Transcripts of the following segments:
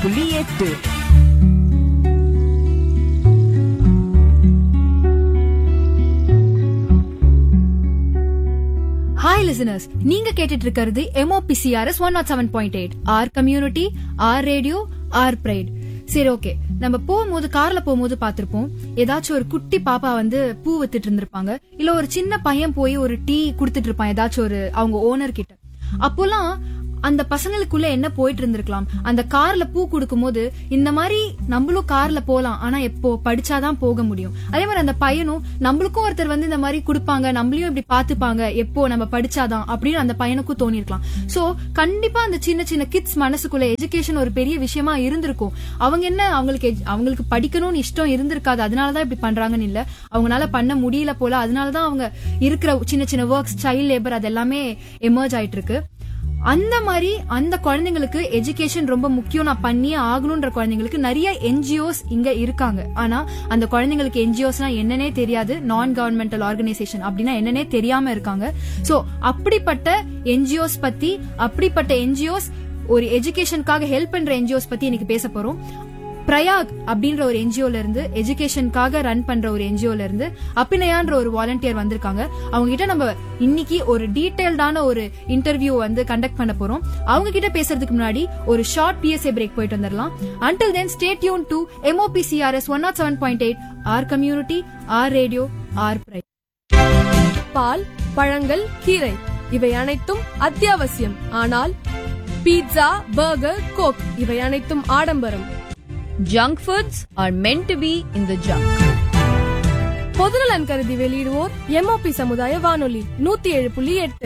புள்ளி எட்டு hi listeners நீங்க கேட்டுட்டு இருக்கிறது MOPCRS one nought seven point eight our community our radio our pride சரி ஓகே நம்ம போகும்போது கார்ல போகும்போது பாத்திருப்போம் ஏதாச்சும் ஒரு குட்டி பாப்பா வந்து பூ வித்துட்டு இருந்திருப்பாங்க இல்ல ஒரு சின்ன பையன் போய் ஒரு டீ குடுத்துட்டு இருப்பான் ஏதாச்சும் ஒரு அவங்க ஓனர் கிட்ட அப்போலாம் அந்த பசங்களுக்குள்ள என்ன போயிட்டு இருந்திருக்கலாம் அந்த கார்ல பூ கொடுக்கும்போது இந்த மாதிரி நம்மளும் கார்ல போலாம் ஆனா எப்போ படிச்சாதான் போக முடியும் அதே மாதிரி அந்த பையனும் நம்மளுக்கும் ஒருத்தர் வந்து இந்த மாதிரி கொடுப்பாங்க நம்மளையும் இப்படி பாத்துப்பாங்க எப்போ நம்ம படிச்சாதான் அப்படின்னு அந்த பையனுக்கும் தோணிருக்கலாம் சோ கண்டிப்பா அந்த சின்ன சின்ன கிட்ஸ் மனசுக்குள்ள எஜுகேஷன் ஒரு பெரிய விஷயமா இருந்திருக்கும் அவங்க என்ன அவங்களுக்கு edu- அவங்களுக்கு படிக்கணும்னு இஷ்டம் இருந்திருக்காது அதனாலதான் இப்படி பண்றாங்கன்னு இல்ல அவங்களால பண்ண முடியல போல அதனாலதான் அவங்க இருக்கிற சின்ன சின்ன ஒர்க்ஸ் சைல்ட் லேபர் அது எல்லாமே எமர்ஜ் ஆயிட்டு இருக்கு அந்த மாதிரி அந்த குழந்தைங்களுக்கு எஜுகேஷன் ரொம்ப முக்கியம் நான் பண்ணியே ஆகணும்ன்ற குழந்தைங்களுக்கு நிறைய என்ஜிஓஸ் இங்க இருக்காங்க ஆனா அந்த குழந்தைங்களுக்கு என்ஜிஓஸ்னா என்னன்னே தெரியாது நான் கவர்மெண்டல் ஆர்கனைசேஷன் அப்படின்னா என்னன்னே தெரியாம இருக்காங்க சோ அப்படிப்பட்ட என்ஜிஓஸ் பத்தி அப்படிப்பட்ட என்ஜிஓஸ் ஒரு எஜுகேஷனுக்காக ஹெல்ப் பண்ற என்ஜிஓஸ் பத்தி இன்னைக்கு பேச போறோம் பிரயாக் அப்படின்ற ஒரு என்ஜிஓல இருந்து எஜுகேஷனுக்காக ரன் பண்ற ஒரு என்ஜிஓல இருந்து அபிநயான்ற ஒரு வாலண்டியர் வந்திருக்காங்க அவங்க கிட்ட நம்ம இன்னைக்கு ஒரு டீடைல்டான ஒரு இன்டர்வியூ வந்து கண்டக்ட் பண்ண போறோம் அவங்க கிட்ட பேசுறதுக்கு முன்னாடி ஒரு ஷார்ட் பிஎஸ்ஏ பிரேக் போயிட்டு வந்துடலாம் until then stay tune to MOPCRS one nought seven point eight our community our radio our pride பால் பழங்கள் கீரை இவை அனைத்தும் அத்தியாவசியம் ஆனால் பீட்சா பர்கர் கோக் இவை அனைத்தும் ஆடம்பரம் Junk foods are meant to be in the junk. பொதுநலன் கருதி வெளியிடுவோர் எம்ஓபி சமுதாய வானொலி நூத்தி ஏழு புள்ளி எட்டு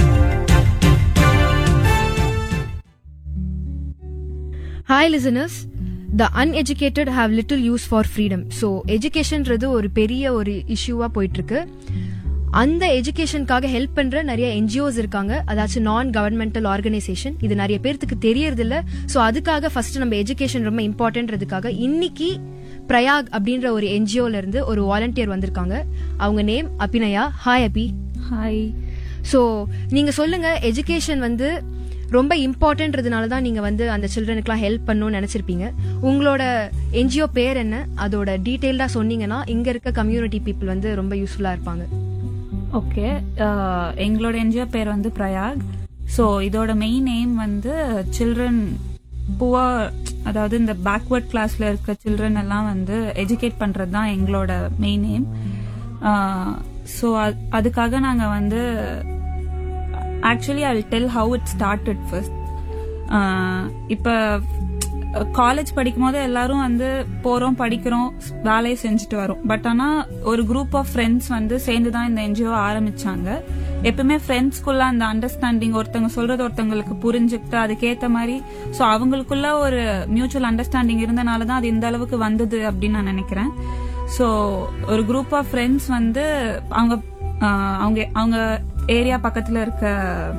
hi listeners the uneducated have little use for freedom so எஜுகேஷன்ன்றது ஒரு பெரிய ஒரு இஷ்யூவா போயிட்டு இருக்கு அந்த எஜுகேஷனுக்காக ஹெல்ப் பண்ற நிறைய என்ஜிஓஸ் இருக்காங்க அதாச்சும் நான் கவர்மெண்டல் ஆர்கனைசேஷன் இது நிறைய பேர்த்துக்கு தெரியறது இல்ல ஸோ அதுக்காக ஃபர்ஸ்ட் நம்ம எஜுகேஷன் ரொம்ப இம்பார்ட்டன்றதுக்காக இன்னைக்கு பிரயாக் அப்படின்ற ஒரு என்ஜிஓல இருந்து ஒரு வாலண்டியர் வந்திருக்காங்க அவங்க name Abhinaya hi Abhi hi so நீங்க சொல்லுங்க எஜுகேஷன் வந்து ரொம்ப இம்பார்ட்டன்றதுனால தான் நீங்க வந்து அந்த சில்ட்ரனுக்குலாம் ஹெல்ப் பண்ணணும்னு நினைச்சிருப்பீங்க உங்களோட என்ஜிஓ பேர் என்ன அதோட டீட்டெயில்டா சொன்னீங்கன்னா இங்க இருக்க கம்யூனிட்டி பீப்புள் வந்து ரொம்ப யூஸ்ஃபுல்லா இருப்பாங்க ஓகே எங்களோட என்ஜிஓ பேர் வந்து பிரயாக் ஸோ இதோட மெயின் எய்ம் வந்து சில்ட்ரன் புவர் அதாவது இந்த பேக்வர்ட் கிளாஸ்ல இருக்க சில்ட்ரன் எல்லாம் வந்து எஜுகேட் பண்றது தான் எங்களோட மெயின் எய்ம் ஸோ அதுக்காக நாங்கள் வந்து actually I tell how it started first இப்போ காலேஜ் படிக்கும் போது எல்லாரும் வந்து போறோம் படிக்கிறோம் வேலையை செஞ்சுட்டு வரோம் பட் ஆனா ஒரு குரூப் ஆஃப் ஃப்ரெண்ட்ஸ் வந்து சேர்ந்து தான் இந்த என்ஜிஓ ஆரம்பிச்சாங்க எப்பவுமே ஃப்ரெண்ட்ஸ்குள்ள அந்த அண்டர்ஸ்டாண்டிங் ஒருத்தவங்க சொல்றது ஒருத்தவங்களுக்கு புரிஞ்சுக்கிட்டு அதுக்கேத்த மாதிரி ஸோ அவங்களுக்குள்ள ஒரு மியூச்சுவல் அண்டர்ஸ்டாண்டிங் இருந்தனால தான் அது இந்த அளவுக்கு வந்தது அப்படின்னு நான் நினைக்கிறேன் ஸோ ஒரு குரூப் ஆஃப் ஃப்ரெண்ட்ஸ் வந்து அவங்க ஆஹ், அவங்க அவங்க ஏரியா பக்கத்துல இருக்க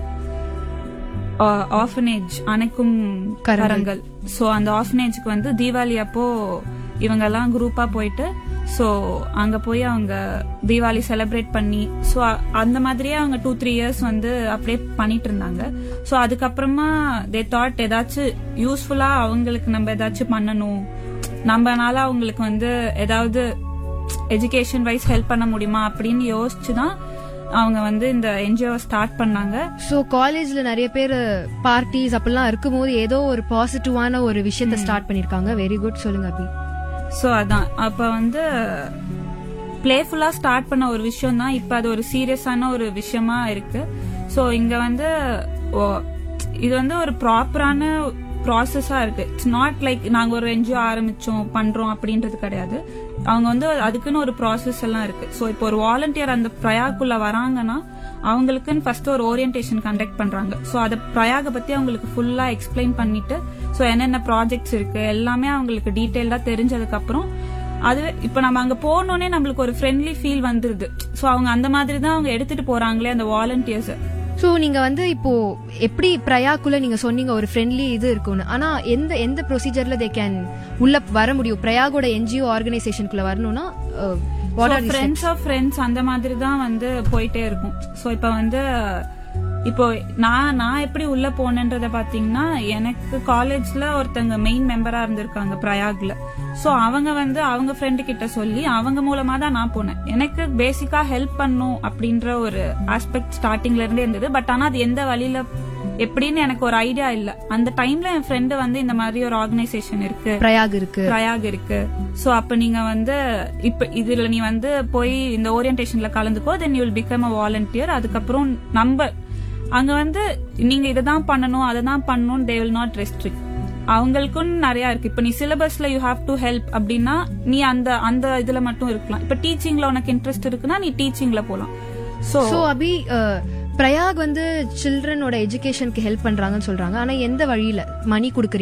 ஆஃபனேஜ் அணைக்கும் கரங்கள். கரங்கள் ஸோ அந்த ஆஃபனேஜ்க்கு வந்து தீபாவளி அப்போ இவங்க எல்லாம் குரூப்பா போயிட்டு ஸோ அங்க போய் அவங்க தீபாவளி செலிப்ரேட் பண்ணி ஸோ அந்த மாதிரியே அவங்க டூ த்ரீ இயர்ஸ் வந்து அப்படியே பண்ணிட்டு இருந்தாங்க ஸோ அதுக்கப்புறமா தே தாட் ஏதாச்சும் யூஸ்ஃபுல்லா அவங்களுக்கு நம்ம ஏதாச்சும் பண்ணணும் நம்மனால அவங்களுக்கு வந்து ஏதாவது எஜுகேஷன் வைஸ் ஹெல்ப் பண்ண முடியுமா அப்படின்னு யோசிச்சு தான் அவங்க வந்து இந்த என்ஜிஓ ஸ்டார்ட் பண்ணாங்க ஸோ காலேஜ்ல நிறைய பேர் பார்ட்டிஸ் அப்படிலாம் இருக்கும்போது ஏதோ ஒரு பாசிட்டிவான ஒரு விஷயத்த ஸ்டார்ட் பண்ணிருக்காங்க வெரி குட் சொல்லுங்க அபி ஸோ அதான் அப்ப வந்து பிளேஃபுல்லா ஸ்டார்ட் பண்ண ஒரு விஷயம் தான் இப்ப அது ஒரு சீரியஸான ஒரு விஷயமா இருக்கு ஸோ இங்க வந்து ஓ, இது வந்து ஒரு ப்ராப்பரான ப்ராசஸா இருக்கு இட்ஸ் நாட் லைக் நாங்க ஒரு என்ஜிஓ ஆரம்பிச்சோம் பண்றோம் அப்படின்றது கிடையாது அவங்க வந்து அதுக்குன்னு ஒரு ப்ராசஸ் எல்லாம் இருக்கு ஸோ இப்போ ஒரு வாலண்டியர் அந்த பிரயாக்குள்ள வராங்கன்னா அவங்களுக்குன்னு ஃபர்ஸ்ட் ஒரு ஓரியன்டேஷன் கண்டக்ட் பண்றாங்க ஸோ அதை பிரயாக பத்தி அவங்களுக்கு ஃபுல்லா எக்ஸ்பிளைன் பண்ணிட்டு ஸோ என்னென்ன ப்ராஜெக்ட்ஸ் இருக்கு எல்லாமே அவங்களுக்கு டீட்டெயில்டா தெரிஞ்சதுக்கு அப்புறம் அது இப்ப நம்ம அங்க போனோடனே நம்மளுக்கு ஒரு ஃப்ரெண்ட்லி ஃபீல் வந்துருது ஸோ அவங்க அந்த மாதிரி தான் அவங்க எடுத்துட்டு போறாங்களே அந்த வாலண்டியர்ஸ் ஸோ நீங்க வந்து இப்போ எப்படி பிரயாக்குள்ள நீங்க சொன்னீங்க ஒரு ஃப்ரெண்ட்லி இது இருக்கும்னு ஆனா எந்த எந்த ப்ரொசீஜர்ல தே கேன் உள்ள வர முடியும் பிரயாகோட என்ஜிஓ ஆர்கனைசேஷனுக்குள்ள வரணும்னா what are friends of friends அந்த மாதிரி தான் வந்து போயிட்டே இருக்கும் ஸோ இப்போ வந்து இப்போ நான் நான் எப்படி உள்ள போனேன்றத பாத்தீங்கன்னா எனக்கு காலேஜ்ல ஒருத்தங்க மெயின் மெம்பரா இருந்திருக்காங்க பிரயாக்ல சோ அவங்க வந்து அவங்க ஃப்ரெண்டு கிட்ட சொல்லி அவங்க மூலமா தான் நான் போனேன் எனக்கு பேசிக்கா ஹெல்ப் பண்ணும் அப்படின்ற ஒரு ஆஸ்பெக்ட் ஸ்டார்டிங்ல இருந்தே இருந்தது பட் ஆனா அது எந்த வழியில எப்படின்னு எனக்கு ஒரு ஐடியா இல்ல அந்த டைம்ல என் ஃப்ரெண்டு வந்து இந்த மாதிரி ஒரு ஆர்கனைசேஷன் இருக்கு பிரயாக் இருக்கு பிரயாக் இருக்கு சோ அப்ப நீங்க வந்து இப்ப இதுல நீ வந்து போய் இந்த ஓரியன்டேஷன்ல கலந்துக்கோ then you will become a volunteer அதுக்கப்புறம் நம்ம அங்க வந்து நீங்க இதை பண்ணணும் அதை தான் பண்ணணும் தே வில் நாட் ரெஸ்ட்ரிக்ட் அவங்களுக்கும் நிறைய இருக்கு இப்ப நீ சிலபஸ்ல யூ ஹாவ் டு ஹெல்ப் அப்படின்னா நீ அந்த அந்த இதுல மட்டும் இருக்கலாம் இப்ப டீச்சிங்ல உனக்கு இன்ட்ரெஸ்ட் இருக்குன்னா நீ டீச்சிங்ல போலாம் சோ சோ அபி அஹ், பிரயாக் வந்து சில்ட்ரனோட எஜுகேஷனுக்கு ஹெல்ப் பண்றாங்கன்னு சொல்றாங்க ஆனா எந்த வழியில மணி குடுக்குறீங்க